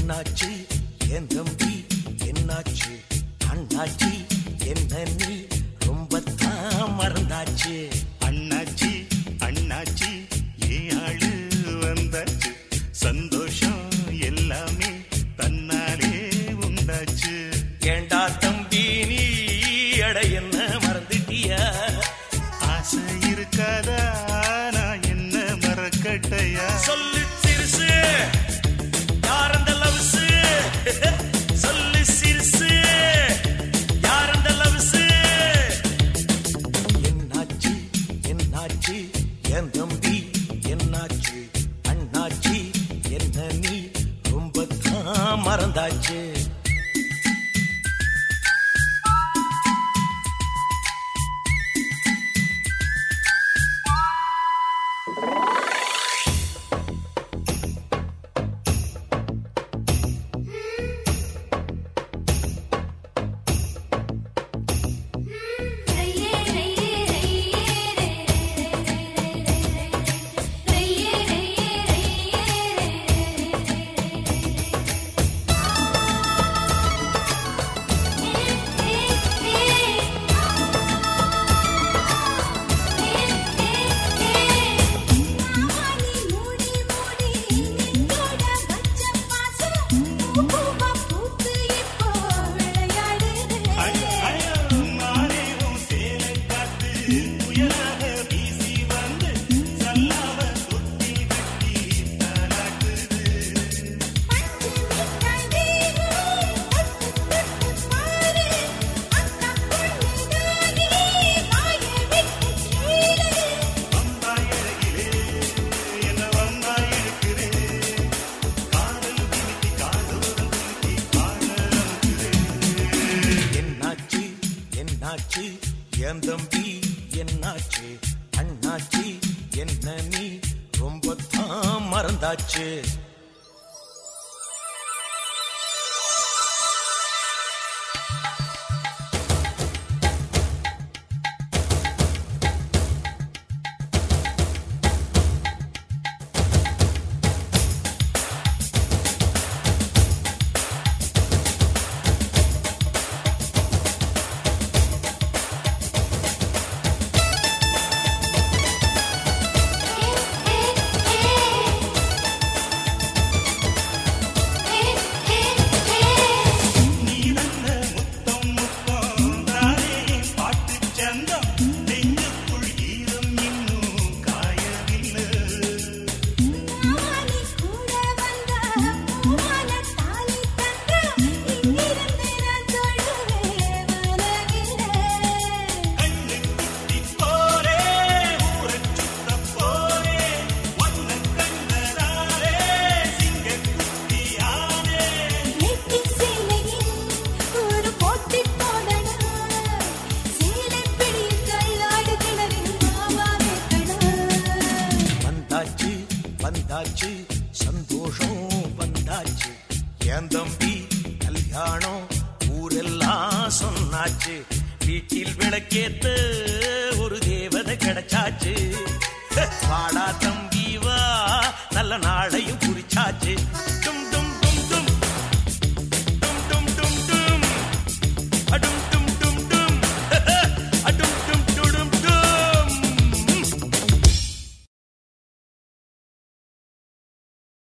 என்னாச்சு என் தம்பி என்னாச்சு அண்ணாச்சி என்ன நீ ரொம்ப தான் மறந்தாச்சு அண்ணாச்சி அண்ணாச்சி ஏ ஆளு வந்தாச்சு சந்தோஷம் எல்லாமே தன்னாலே உண்டாச்சு ஏண்டா தம்பி நீ அட என்ன மறந்துட்டியா ஆசை இருக்காதா நான் என்ன மறக்கட்டையா சொல்லு சிறுசு யார் அந்த லவ்ஸு சொல்லு சிறுசு யார் அந்த லவ்ஸு என்னாச்சு என்னாச்சு என் தம்பி என்னாச்சு அண்ணாச்சி என்ன நீ ரொம்ப தான் மறந்தாச்சு ரையே ரையே ரையே ரையே ரையே மாறே உன் சேலை காத்து புயலாக வீசி வந்து சல்லாவ குத்தி வெட்டி தாலாட்டுது வந்தாய் அழகிலே என்ன வந்தாய் இழுக்குது காதல் திமித்தி காதோரம் திமித்தி காண அமுக்குது என்னாச்சு என்னாச்சு என் தம்பி என்னாச்சு அண்ணாச்சி என்ன நீ ரொம்ப தான் மறந்தாச்சு நீ நல்ல முத்தம் முத்தம் தானே பாட்டு சந்தம் நெஞ்சுக்குள் ஈரம் இன்னும் காயவில்லை கண்ணு குத்தி போரே ஊரச் சுத்தப் போரே ஒன்ன கண்டதாரே சிங்க குட்டியானே வந்தாச்சு வந்தாச்சு சந்தோஷம் வந்தாச்சு என் தம்பி கல்யாணம் ஊரெல்லாம் சொன்னாச்சு வீட்டில் விளக்கேத்த ஒரு தேவதை கிடைச்சாச்சு வாடா தம்பி வா நல்ல நாளையும் குறிச்சாச்சு